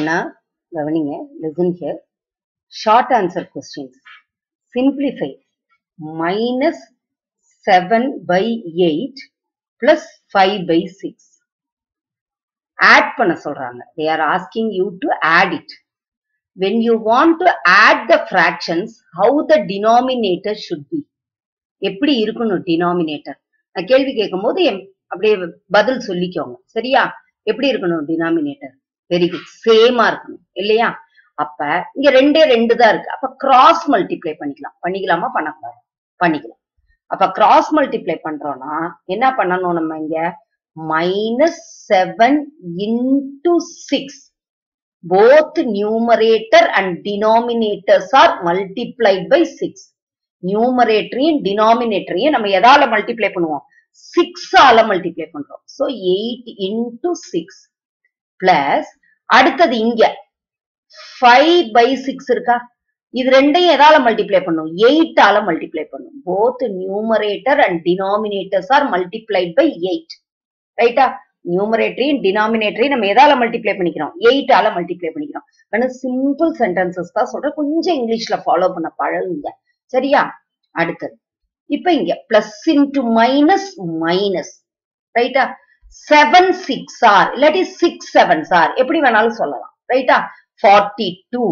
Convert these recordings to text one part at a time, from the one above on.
கண்ணா கவனிங்க listen here short answer questions simplify minus seven by eight plus five by six add பண்ண சொல்றாங்க they are asking you to add it when you want to add the fractions how the denominator should be எப்படி இருக்கணும் denominator நான் கேள்வி கேட்கும்போது M- அப்படியே பதில் சொல்லிக்கோங்க சரியா எப்படி இருக்கணும் டினாமினேட்டர் வெரி குட் சேமா இருக்கணும் இல்லையா அப்ப இங்க ரெண்டே ரெண்டு தான் இருக்கு அப்ப கிராஸ் மல்டிப்ளை பண்ணிக்கலாம் பண்ணிக்கலாமா பண்ணக்கூடாது பண்ணிக்கலாம் அப்ப கிராஸ் மல்டிப்ளை பண்றோம்னா என்ன பண்ணணும் நம்ம இங்க minus seven into six both numerator and denominators are multiplied by 6 நியூமரேட்டரையும் டினாமினேட்டரையும் நம்ம எதால மல்டிப்ளை பண்ணுவோம் சிக்ஸ் ஆல மல்டிப்ளை பண்றோம் so eight into six plus அடுத்தது இங்க ஃபைவ் பை சிக்ஸ் இருக்கா இது ரெண்டையும் எதால மல்டிப்ளை பண்ணும் எயிட் ஆல மல்டிப்ளை பண்ணும் both numerator and denominators are multiplied by eight ரைட்டா நியூமரேட்டரையும் டினாமினேட்டரையும் நம்ம எதால மல்டிப்ளை பண்ணிக்கிறோம் எயிட் ஆல மல்டிப்ளை பண்ணிக்கிறோம் ஆனா சிம்பிள் சென்டென்சஸ் தான் சொல்றேன் கொஞ்சம் இங்கிலீஷ்ல ஃபாலோ பண்ண பழகுங்க சரியா அடுத்தது இப்ப இங்க பிளஸ் இன்டு மைனஸ் மைனஸ் ரைட்டா செவன் சிக்ஸ் ஆர் இல்லாட்டி சிக்ஸ் செவன் ஆர் எப்படி வேணாலும் சொல்லலாம் ரைட்டா forty two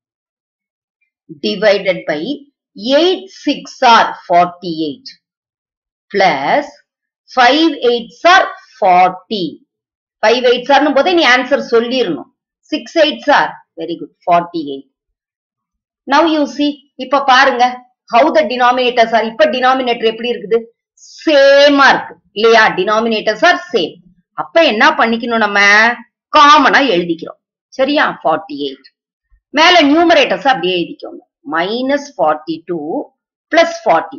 divided by eight six are forty eight plus five eights are forty five eights ஆர்னும் போதே நீ ஆன்சர் சொல்லிடணும் six eights are very good forty eight now you see இப்ப பாருங்க ஹவு த டினாமினேட்டர்ஸ் ஆர் இப்ப denominator எப்படி இருக்குது சேமா இருக்கு இல்லையா டினாமினேட்டர்ஸ் ஆர் சேம் அப்ப என்ன பண்ணிக்கணும் நம்ம காமனா எழுதிக்கிறோம் சரியா ஃபார்ட்டி எயிட் மேல நியூமரேட்டர்ஸ் அப்படியே எழுதிக்கோங்க minus forty two plus forty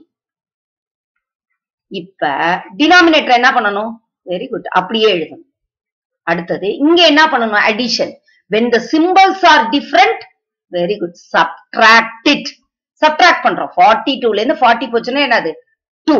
இப்ப டினாமினேட்டர் என்ன பண்ணணும் வெரி குட் அப்படியே எழுதணும் அடுத்தது இங்க என்ன பண்ணணும் addition when the symbols are different very good subtract it subtract பண்றோம் 42 ல இருந்து 40 போச்சுன்னா என்னது 2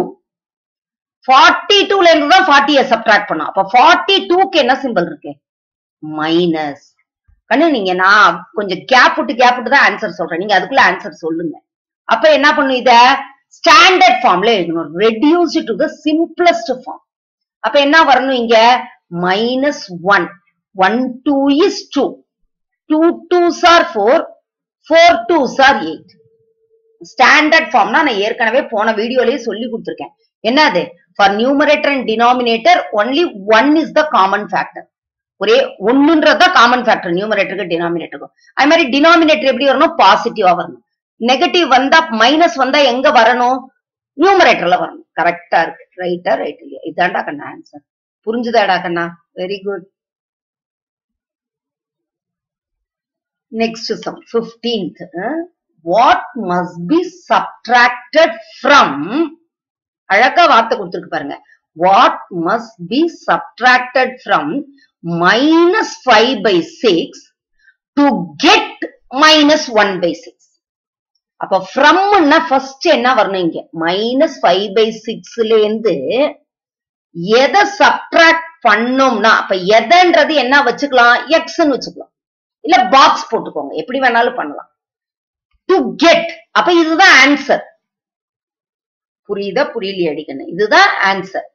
42 ல இருந்து தான் 40 ய subtract பண்ணோம் அப்ப 42 க்கு என்ன சிம்பல் இருக்கு மைனஸ் கண்ணு நீங்க நான் கொஞ்சம் கேப் விட்டு கேப் விட்டு தான் ஆன்சர் சொல்றேன் நீங்க அதுக்குள்ள ஆன்சர் சொல்லுங்க அப்ப என்ன பண்ணும் இத ஸ்டாண்டர்ட் ஃபார்ம்ல எழுதணும் reduce to the simplest form அப்ப என்ன வரணும் இங்க minus one one two is two two twos are four four twos are eight standard ஃபார்ம்னா நான் ஏற்கனவே போன வீடியோலயே சொல்லி கொடுத்துருக்கேன் என்னது for numerator and denominator only one is the common factor ஒரே ஒண்ணுன்றது காமன் ஃபேக்டர் நியூமரேட்டருக்கு டினாமினேட்டருக்கும் அது மாதிரி டினாமினேட்டர் எப்படி வரணும் பாசிட்டிவா வரணும் நெகட்டிவ் வந்தா மைனஸ் வந்தா எங்க வரணும் நியூமரேட்டர்ல வரணும் கரெக்டா இருக்கு ரைட்டா ரைட் இல்லையா இதாண்டா கண்ணா ஆன்சர் புரிஞ்சுதாடா கண்ணா very good next sum fifteenth what must be subtracted from அழகா வார்த்தை கொடுத்துருக்கு பாருங்க what must be subtracted from minus five by six to get minus one by six அப்ப ஃப்ரம்னா ஃபர்ஸ்ட் என்ன வரணும் இங்க மைனஸ் ஃபைவ் பை சிக்ஸ்ல இருந்து எதை சப்ட்ராக்ட் பண்ணோம்னா அப்ப எதன்றது என்ன வச்சுக்கலாம் எக்ஸ்ன்னு வச்சுக்கலாம் இல்ல பாக்ஸ் போட்டுக்கோங்க எப்படி வேணாலும் பண்ணலாம் டு கெட் அப்ப இதுதான் ஆன்சர் புரியுதா புரியலையா அடிக்கணும் இதுதான் ஆன்சர்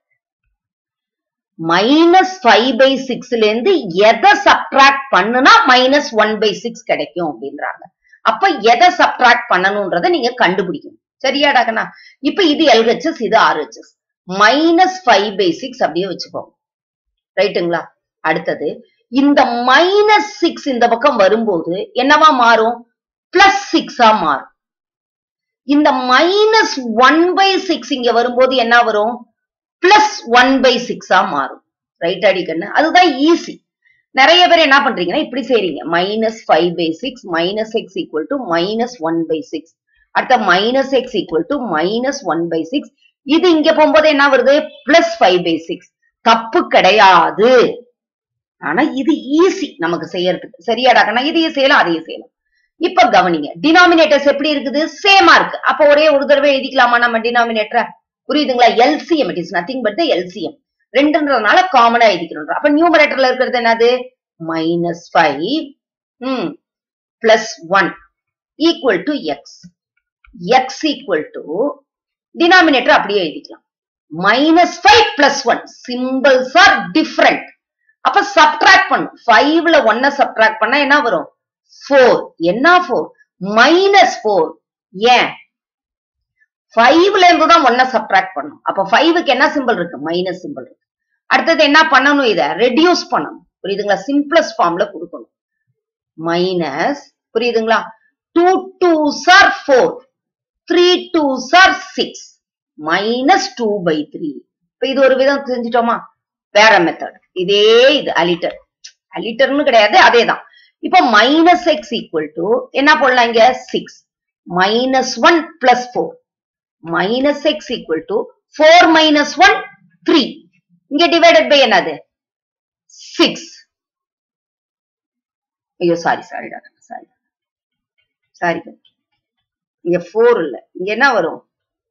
மைனஸ் ஃபைவ் பை சிக்ஸ்ல இருந்து எதை சப்ட்ராக்ட் பண்ணுனா மைனஸ் ஒன் பை சிக்ஸ் கிடைக்கும் அப்படின்றாங்க அப்ப எதை சப்ட்ராக்ட் பண்ணணும்ன்றத நீங்க கண்டுபிடிக்கணும் சரியாடா கண்ணா இப்ப இது எல்ஹெச்எஸ் இது RHS minus five by six அப்படியே வச்சுக்கோங்க ரைட்டுங்களா அடுத்தது இந்த மைனஸ் சிக்ஸ் இந்த பக்கம் வரும்போது என்னவா மாறும் பிளஸ் சிக்ஸா மாறும் இந்த மைனஸ் ஒன் பை சிக்ஸ் இங்க வரும்போது என்ன வரும் பிளஸ் ஒன் பை சிக்ஸா மாறும் ரைட் அடிக்கண்ணு அதுதான் ஈஸி நிறைய பேர் என்ன பண்றீங்கன்னா இப்படி செய்றீங்க minus five by six minus x equal to minus one by six அடுத்த minus x equal to minus one by six இது இங்க போகும்போது என்ன வருது பிளஸ் ஃபைவ் பை சிக்ஸ் தப்பு கிடையாது ஆனா இது ஈஸி நமக்கு செய்யறதுக்கு சரியாடா கண்ணா இதையும் செய்யலாம் அதையும் செய்யலாம் இப்ப கவனிங்க டினாமினேட்டர்ஸ் எப்படி இருக்குது சேமா இருக்கு அப்ப ஒரே ஒரு தடவை எழுதிக்கலாமா நம்ம டினாமினேட்டரை புரியுதுங்களா LCM it is nothing but the LCM ரெண்டுன்றதுனால காமனா எழுதிக்கணும் அப்ப நியூமரேட்டர்ல இருக்கிறது என்னது minus five hmm plus one equal to x x equal to denominator அப்படியே எழுதிக்கலாம் minus five plus one symbols are different அப்ப சப்ட்ராக்ட் பண்ணும் ஃபைவ்ல ஒன்ன சப்ட்ராக்ட் பண்ணா என்ன வரும் ஃபோர் என்ன ஃபோர் மைனஸ் ஃபோர் ஏன் ஃபைவ்ல இருந்து தான் ஒன்ன சப்ட்ராக்ட் பண்ணும் அப்ப ஃபைவுக்கு என்ன சிம்பிள் இருக்கு மைனஸ் சிம்பிள் இருக்கு அடுத்தது என்ன பண்ணணும் இத ரெடியூஸ் பண்ணணும் புரியுதுங்களா சிம்பிளஸ்ட் ஃபார்ம்ல கொடுக்கணும் மைனஸ் புரியுதுங்களா two twos are four three twos are six minus two by three இப்ப இது ஒரு விதம் தெரிஞ்சிட்டோமா வேற மெத்தட் இதே இது அலிட்டர் அலிட்டர்னு கிடையாது அதேதான் இப்போ மைனஸ் எக்ஸ் ஈக்குவல் டு என்ன போடலாம் இங்க six minus one plus four minus x equal to four minus one three இங்க டிவைடட் பை என்னது சிக்ஸ் ஐயோ sorry sorry doctor sorry sorry இங்க ஃபோர் இல்ல இங்க என்ன வரும்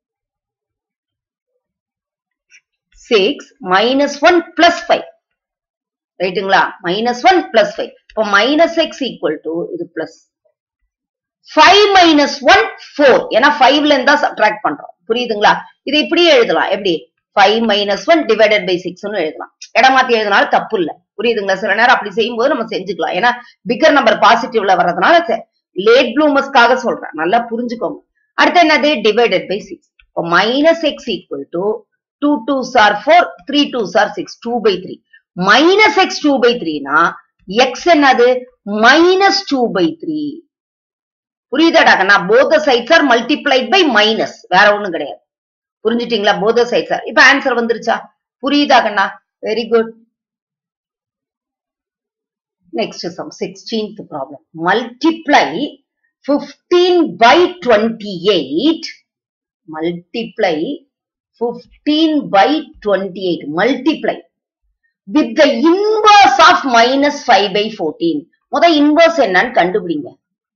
six minus one plus five ரைட்டுங்களா மைனஸ் ஒன் பிளஸ் ஃபைவ் இப்போ மைனஸ் எக்ஸ் ஈக்குவல் டு இது plus five minus one four ஏன்னா ஃபைவ்ல இருந்தா சப்ட்ராக்ட் பண்றோம் புரியுதுங்களா இதை இப்படியே எழுதலாம் எப்படி five minus one divided by சிக்ஸ்னு எழுதலாம் இடம் மாத்தி எழுதினாலும் தப்பு இல்ல புரியுதுங்களா சில நேரம் அப்படி செய்யும்போது நம்ம செஞ்சுக்கலாம் ஏன்னா பிகர் நம்பர் பாசிட்டிவ்ல வர்றதுனால லேட் ப்ளூமர்ஸ்க்காக சொல்றேன் நல்லா புரிஞ்சுக்கோங்க அடுத்து என்னது டிவைடட் பை சிக்ஸ் இப்போ minus x equal to two twos are four three twos are six two by three minus x two by த்ரீனா எக்ஸ் என்னது மைனஸ் டூ பை த்ரீ புரியுதாடாக்கண்ணா both sides are multiplied by minus வேற ஒண்ணும் கிடையாது புரிஞ்சுட்டீங்களா போத sides R இப்ப answer வந்துருச்சா புரியுதா கண்ணா very good next sum sixteenth problem multiply fifteen by twenty eight multiply fifteen by twenty eight multiply with the inverse of minus five by fourteen முத inverse என்னன்னு கண்டுபிடிங்க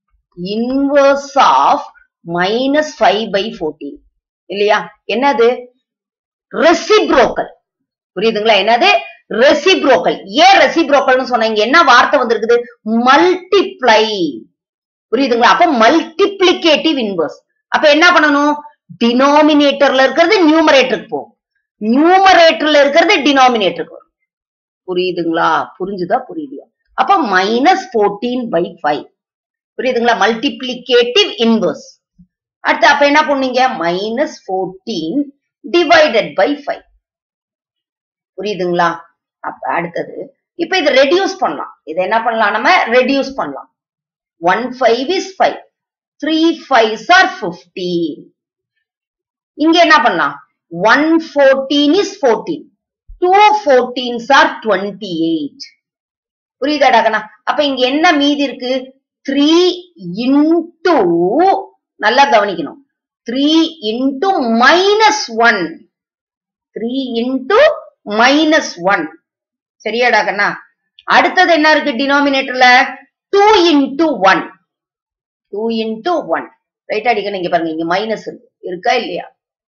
inverse of minus five by fourteen இல்லையா என்னது reciprocal புரியுதுங்களா என்னது reciprocal ஏன் ரெசிப்ரோக்கல்னு சொன்னீங்க என்ன வார்த்தை வந்திருக்குது மல்டிப்ளை புரியுதுங்களா அப்ப மல்டிப்ளிகேட்டிவ் இன்வர்ஸ் அப்ப என்ன பண்ணணும் டினாமினேட்டர்ல இருக்கிறது நியூமரேட்டருக்கு போகும் நியூமரேட்டர்ல இருக்கிறது டினாமினேட்டருக்கு வரும் புரியுதுங்களா புரிஞ்சுதா புரியுதுயா அப்ப மைனஸ் போர்டீன் பை ஃபைவ் புரியுதுங்களா மல்டிப்ளிகேட்டிவ் இன்வர்ஸ் அடுத்து அப்ப என்ன பண்ணீங்க minus fourteen divided by five புரியுதுங்களா அப்ப அடுத்தது இப்ப இது ரெடியூஸ் பண்ணலாம் இது என்ன பண்ணலாம் நம்ம ரெடியூஸ் பண்ணலாம் one five is five three five are fifteen இங்க என்ன பண்ணலாம் one fourteen is fourteen two fourteens are twenty eight புரியுதாடா கண்ணா அப்ப இங்க என்ன மீதி இருக்கு த்ரீ இன்டூ நல்லா கவனிக்கணும் three into minus one three into minus one சரியாடா கண்ணா அடுத்தது என்ன இருக்கு டினாமினேட்டர்ல two into one two into one right அடிக்கணும் இங்க பாருங்க இங்க மைனஸ் இருக்கு இருக்கா இல்லையா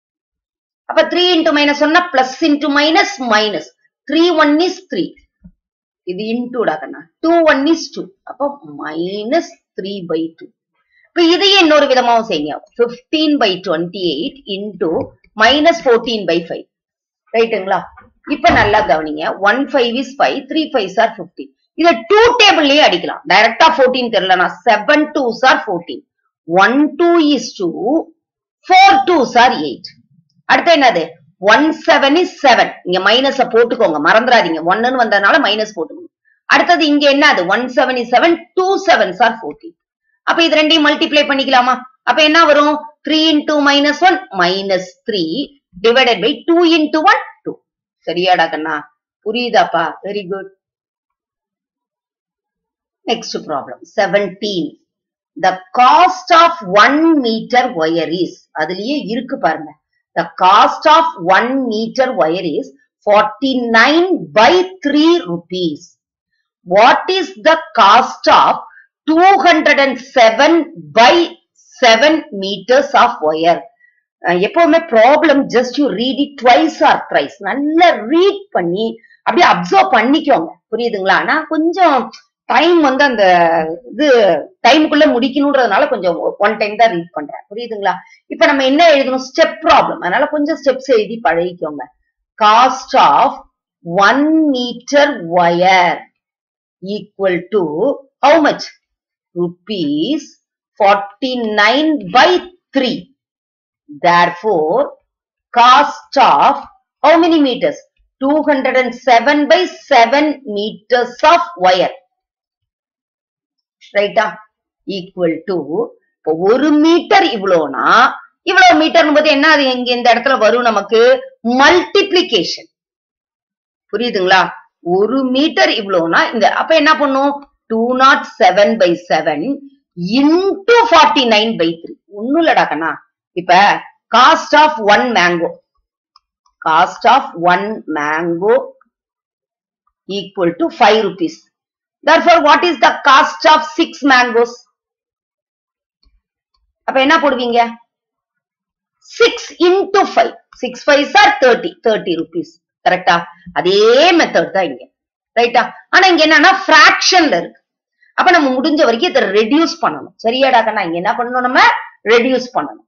அப்ப த்ரீ இன்டூ மைனஸ் ஒன்னா plus into minus minus three one is three இது இன்டூடா கண்ணா டூ ஒன் இஸ் டூ அப்போ மைனஸ் த்ரீ பை டூ இப்ப இதையே இன்னொரு விதமாவும் செய்யுங்க fifteen by twenty eight into minus fourteen by five ரைட்டுங்களா இப்ப நல்லா கவனிங்க one five is five three fives are fifteen இதை டூ டேபிள்லயே அடிக்கலாம் டைரக்டா ஃபோர்டீன் தெரியலனா seven twos are fourteen one two is two four twos are eight அடுத்து என்னது ஒன் செவன் இஸ் செவன் இங்க மைனஸ போட்டுக்கோங்க மறந்துடாதீங்க ஒன்னு வந்ததுனால மைனஸ் போட்டுக்கோங்க அடுத்தது இங்க என்னது one seven is seven two sevens are fourteen அப்ப இது ரெண்டையும் மல்டிப்ளை பண்ணிக்கலாமா அப்ப என்ன வரும் three into minus one minus three divided by two into one two சரியாடா கண்ணா புரியுதாப்பா very good next problem seventeen the cost of one metre wire is அதுலயே இருக்கு பாருங்க the cost of one metre wire is forty nine by three rupees what is the cost of two hundred and seven by seven metres of wire எப்பவுமே problem just you read it twice or thrice நல்லா read பண்ணி அப்படியே observe பண்ணிக்கோங்க புரியுதுங்களா ஆனா கொஞ்சம் time வந்து அந்த இது டைமுக்குள்ள முடிக்கணும்ன்றதுனால கொஞ்சம் ஒன் டைம் தான் ரீட் பண்றேன் புரியுதுங்களா இப்ப நம்ம என்ன எழுதணும் ஸ்டெப் ப்ராப்ளம் அதனால கொஞ்சம் ஸ்டெப்ஸ் எழுதி பழகிக்கோங்க cost of one metre wire equal to how much rupees 49 by 3. Therefore, cost of how many meters? 207 by 7 meters of wire. ரைட்டா ஈக்குவல் டு இப்போ ஒரு மீட்டர் இவ்வளோனா இவ்வளவு மீட்டர் போது என்ன அது இங்க இந்த இடத்துல வரும் நமக்கு மல்டிப்ளிகேஷன் புரியுதுங்களா ஒரு மீட்டர் இவ்வளோனா இந்த அப்ப என்ன பண்ணும் two nought seven by seven into forty nine by three ஒன்னும் இல்லடா கண்ணா இப்ப cost of one mango cost of one mango equal to five rupees therefore what is the cost of six mangoes அப்ப என்ன போடுவீங்க six into five six fives are thirty thirty rupees கரெக்டா அதே method தான் இங்க ரைட்டா ஆனா இங்க என்னன்னா பிராக்ஷன்ல இருக்கு அப்ப நம்ம முடிஞ்ச வரைக்கும் இதை ரெடியூஸ் பண்ணணும் சரியாடா கண்ணா இங்க என்ன பண்ணணும் நம்ம ரெடியூஸ் பண்ணணும்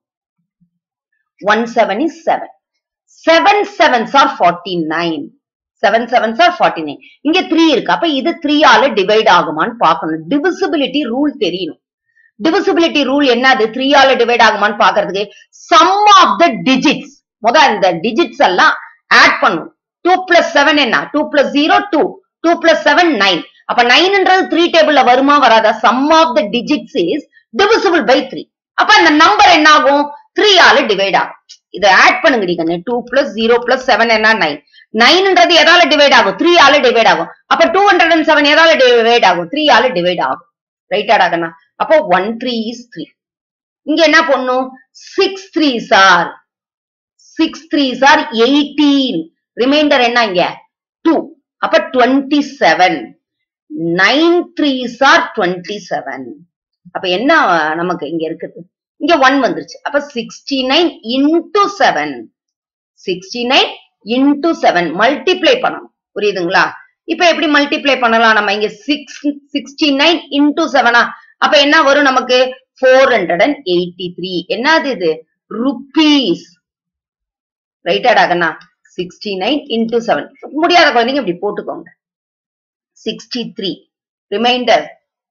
one seven is seven seven sevens are forty nine seven sevens are forty nine இங்க த்ரீ இருக்கு அப்ப இது த்ரீ ஆல டிவைட் ஆகுமான்னு பார்க்கணும் டிவிசிபிலிட்டி ரூல் தெரியணும் டிவிசிபிலிட்டி ரூல் என்னது த்ரீ ஆல டிவைட் ஆகுமான்னு பாக்குறதுக்கு சம் ஆஃப் த டிஜிட்ஸ் முத இந்த டிஜிட்ஸ் எல்லாம் ஆட் பண்ணும் டூ பிளஸ் செவன் என்ன two plus zero two two plus seven nine அப்ப நைன்ன்றது த்ரீ டேபிள்ல வருமா வராதா sum of the digits is divisible by three அப்ப அந்த நம்பர் என்ன ஆகும் த்ரீ ஆல டிவைட் ஆகும் இதை ஆட் பண்ணுங்க நீங்க two plus zero plus seven என்ன நைன் நைன்ன்றது எதால டிவைட் ஆகும் த்ரீ ஆல டிவைட் ஆகும் அப்ப டூ ஹண்ட்ரட் அண்ட் செவன் எதால டிவைட் ஆகும் த்ரீ ஆல டிவைட் ஆகும் ரைட்டாடா கண்ணா அப்போ ஒன் த்ரீ இஸ் த்ரீ இங்க என்ன பண்ணும் six threes are six threes are eighteen remainder என்ன இங்க டூ அப்ப twenty seven nine threes are twenty seven அப்ப என்ன நமக்கு இங்க இருக்குது இங்க ஒன் வந்துருச்சு அப்ப sixty nine into seven sixty nine into seven multiply பண்ணணும் புரியுதுங்களா இப்ப எப்படி மல்டிப்ளை பண்ணலாம் நம்ம இங்க சிக்ஸ் சிக்ஸ்டி நைன் இன்டூ செவனா அப்ப என்ன வரும் நமக்கு four hundred and eighty three என்னது இது ருபீஸ் ரைட்டாடா கண்ணா சிக்ஸ்டி நைன் இன்டூ செவன் முடியாத குழந்தைங்க இப்படி போட்டுக்கோங்க sixty three remainder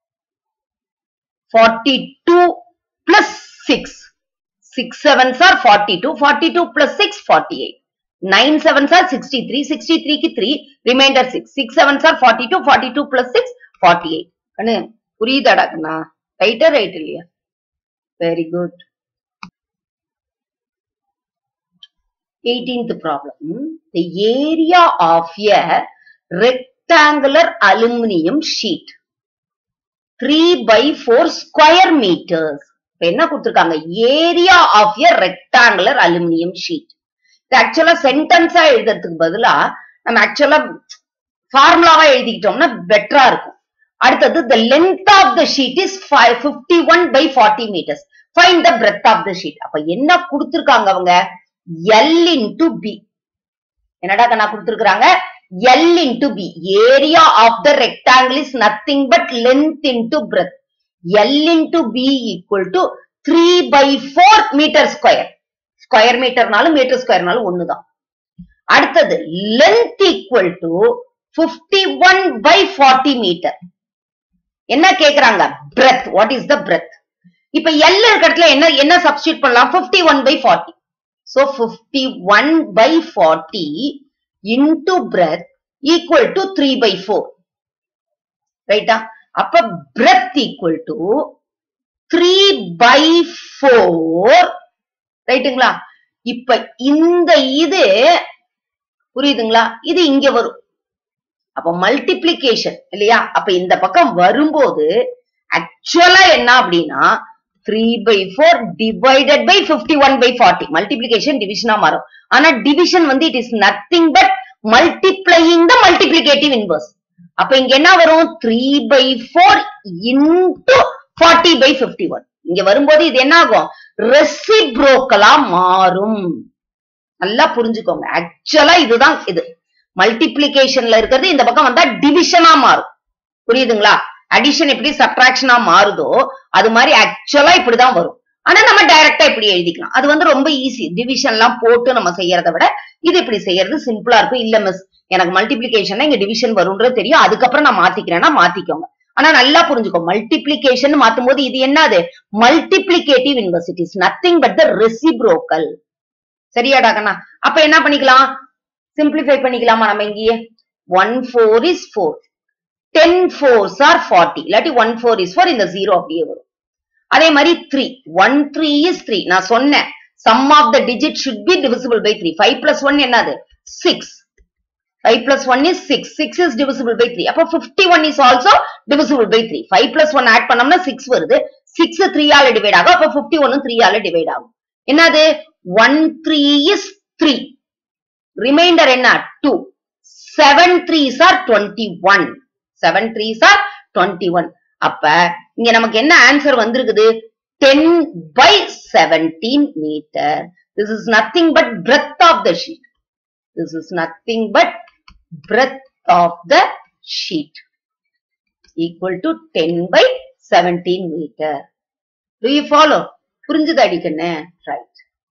forty two plus six six sevens are forty two forty two plus six forty eight nine sevens are sixty three sixty த்ரீக்கு three remainder six six sevens are forty two forty two plus six forty eight கண்ணு புரியுதாடா கண்ணா ரைட்டா right இல்லையா very good 18th problem. The area of a rectangular aluminum sheet 3 by 4 square meters. இப்ப என்ன கொடுத்திருக்காங்க area of a rectangular aluminium sheet இது ஆக்சுவலா சென்டென்ஸா எழுதுறதுக்கு பதிலா நம்ம ஆக்சுவலா ஃபார்முலாவா எழுதிக்கிட்டோம்னா பெட்டரா இருக்கும் அடுத்தது the length of the sheet is fifty one by forty metres fine the breadth of the sheet அப்ப என்ன கொடுத்திருக்காங்க அவங்க எல் இன்டு பி என்னடா கண்ணா கொடுத்திருக்காங்க L into B area of the rectangle is nothing but length into breadth L into B equal to three by four metre square square மீட்டர்னாலும் metre ஸ்கொயர்னாலும் ஒண்ணுதான் அடுத்தது length equal to fifty one by forty metre என்ன கேக்குறாங்க breadth what is the breadth இப்ப L இருக்க இடத்துல என்ன என்ன சப்ஸ்டியூட் பண்ணலாம் fifty one by forty So 51 by 40 into breadth equal to 3 by 4. Right? அப்ப breadth equal to 3 by 4. ரைட்டுங்களா இப்ப இந்த இது புரியுதுங்களா இது இங்க வரும் அப்ப மல்டிப்ளிகேஷன் இல்லையா அப்ப இந்த பக்கம் வரும்போது ஆக்சுவலா என்ன அப்படின்னா three by four divided by fifty one by forty multiplication டிவிஷனா மாறும் ஆனா டிவிஷன் வந்து it is nothing but multiplying the multiplicative inverse அப்ப இங்க என்ன வரும் three by four into forty by fifty one இங்க வரும்போது இது என்ன ஆகும் ரெசிப்ரோக்கலா மாறும் நல்லா புரிஞ்சுக்கோங்க ஆக்சுவலா இதுதான் இது மல்டிப்ளிகேஷன்ல இருக்கிறது இந்த பக்கம் வந்தா டிவிஷனா மாறும் புரியுதுங்களா அடிஷன் எப்படி சப்ட்ராக்ஷனா மாறுதோ அது மாதிரி ஆக்சுவலா இப்படிதான் வரும் ஆனா நம்ம டைரக்டா இப்படி எழுதிக்கலாம் அது வந்து ரொம்ப ஈஸி டிவிஷன் எல்லாம் போட்டு நம்ம செய்யறதை விட இது இப்படி செய்யறது சிம்பிளா இருக்கும் இல்ல மிஸ் எனக்கு மல்டிபிளிகேஷன் இங்க டிவிஷன் வரும்ன்றது தெரியும் அதுக்கப்புறம் நான் மாத்திக்கிறேன்னா மாத்திக்கோங்க ஆனா நல்லா புரிஞ்சுக்கோ மல்டிபிளிகேஷன் மாத்தும் போது இது என்னது multiplicative inverse it is nothing but the reciprocal சரியாடா கண்ணா அப்ப என்ன பண்ணிக்கலாம் சிம்பிளிஃபை பண்ணிக்கலாமா நம்ம இங்கேயே one four is four ten fours are forty இல்லாட்டி ஒன் ஃபோர் இஸ் ஃபோர் இந்த ஜீரோ அப்படியே வரும் அதே மாதிரி three one three is three நான் சொன்னேன் sum of the digit should be divisible by three five plus one என்னது six five plus one is six six is divisible by three அப்போ fifty one is also divisible by three five plus one add பண்ணோம்னா six வருது six three ஆல divide ஆகும் அப்போ fifty ஒன்னு three ஆல divide ஆகும் என்னது one three is three remainder என்ன two seven threes are twenty one seven threes are twenty one அப்ப இங்க நமக்கு என்ன ஆன்சர் வந்திருக்குது ten by seventeen metre this is nothing but breadth of the sheet this is nothing but breadth of the sheet equal to ten by seventeen metre do you follow புரிஞ்சுது அடிக்கண்ணே right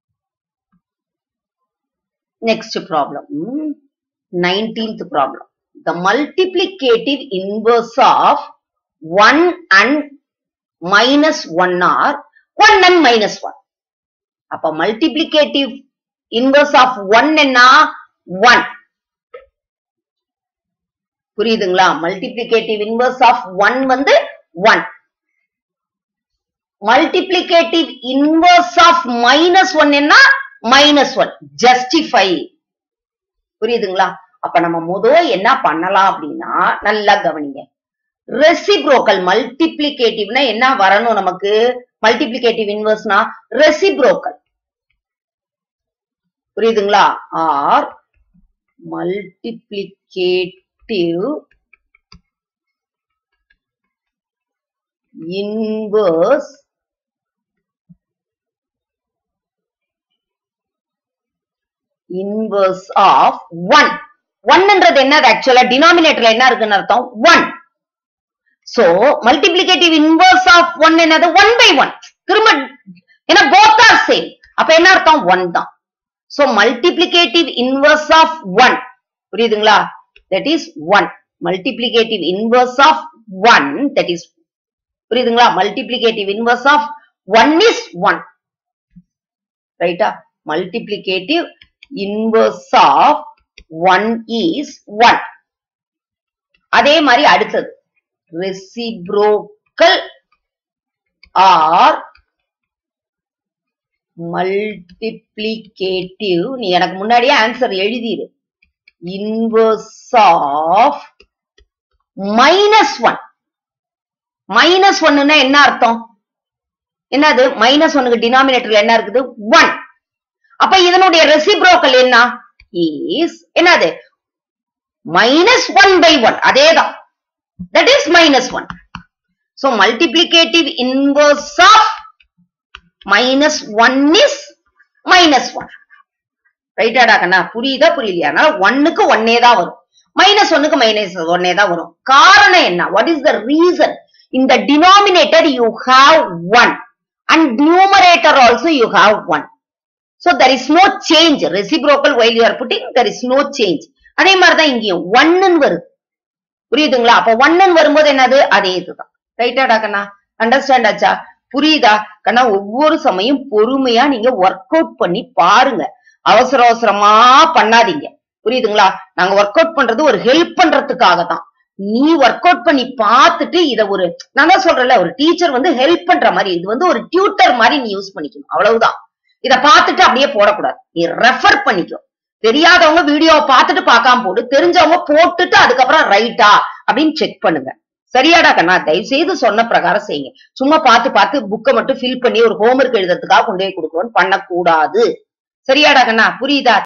next problem nineteenth problem the multiplicative inverse of 1 and minus 1 are 1 and minus 1. அப்ப multiplicative inverse of 1 என்ன 1. புரியுதுங்களா multiplicative inverse of 1 வந்து 1. multiplicative inverse of minus 1 என்ன minus 1. justify. புரியுதுங்களா அப்ப நம்ம முத என்ன பண்ணலாம் அப்படின்னா நல்லா கவனிங்க ரெசிப்ரோக்கல் மல்டிப்ளிகேட்டிவ்னா என்ன வரணும் நமக்கு மல்டிப்ளிகேட்டிவ் இன்வர்ஸ்னா ரெசிப்ரோக்கல் புரியுதுங்களா or multiplicative inverse inverse of one ஒன்ன்றது என்னது ஆக்சுவலா டினாமினேட்டர்ல என்ன இருக்குன்னு அர்த்தம் one so multiplicative inverse of one என்னது ஒன் பை ஒன் திரும்ப ஏன்னா போத் ஆர் சேம் அப்ப என்ன அர்த்தம் ஒன் தான் so multiplicative inverse of one புரியுதுங்களா that is one multiplicative inverse of one that is புரியுதுங்களா multiplicative inverse of one is one ரைட்டா multiplicative inverse of one is one அதே மாதிரி அடுத்தது ரெசிப்ரோக்கல் ஆர் மல்டிப்ளிகேட்டிவ் நீ எனக்கு முன்னாடியே ஆன்சர் எழுதிரு inverse of minus one minus ஒன்னுன்னா என்ன அர்த்தம் என்னது மைனஸ் ஒன்னுக்கு டினாமினேட்டர்ல என்ன இருக்குது ஒன் அப்ப இதனுடைய ரெசிப்ரோக்கல் என்ன இஸ் என்னது மைனஸ் ஒன் பை ஒன் அதேதான் that is minus one so multiplicative inverse of minus one is minus one ரைட்டாடா கண்ணா புரியுதா புரியலையா அதனால ஒன்னுக்கு ஒன்னே தான் வரும் மைனஸ் ஒன்னுக்கு மைனஸ் ஒன்னே தான் வரும் காரணம் என்ன வாட் இஸ் த ரீசன் இந்த denominator you have one and numerator also you have one So there is no change. Reciprocal while you are putting, there is no change. அதே மாதிரிதான் இங்கேயும் ஒன்னு வருது புரியுதுங்களா அப்ப ஒன்னு வரும்போது என்னது அதே இதுதான் ரைட்டாடா கண்ணா அண்டர்ஸ்டாண்ட் ஆச்சா புரியுதா கண்ணா ஒவ்வொரு சமயம் பொறுமையா நீங்க ஒர்க் அவுட் பண்ணி பாருங்க அவசர அவசரமா பண்ணாதீங்க புரியுதுங்களா நாங்க ஒர்க் அவுட் பண்றது ஒரு ஹெல்ப் பண்றதுக்காக தான் நீ ஒர்க் அவுட் பண்ணி பார்த்துட்டு இத ஒரு நான் தான் சொல்றேன்ல ஒரு டீச்சர் வந்து ஹெல்ப் பண்ற மாதிரி இது வந்து ஒரு டியூட்டர் மாதிரி நீ யூஸ் பண்ணிக்கணும் அவ்வளவுதான் இத பார்த்துட்டு அப்படியே போடக்கூடாது நீ ரெஃபர் பண்ணிக்கோ தெரியாதவங்க வீடியோவை பார்த்துட்டு பார்க்காம போடு தெரிஞ்சவங்க போட்டுட்டு அதுக்கப்புறம் ரைட்டா அப்படின்னு செக் பண்ணுங்க சரியாடா கண்ணா தயவு செய்து சொன்ன பிரகாரம் செய்யுங்க சும்மா பார்த்து பார்த்து புக்கை மட்டும் ஃபில் பண்ணி ஒரு ஹோம்ஒர்க் எழுதுறதுக்காக கொண்டு போய் கொடுக்கணும்னு பண்ணக்கூடாது சரியாடா கண்ணா புரியுதா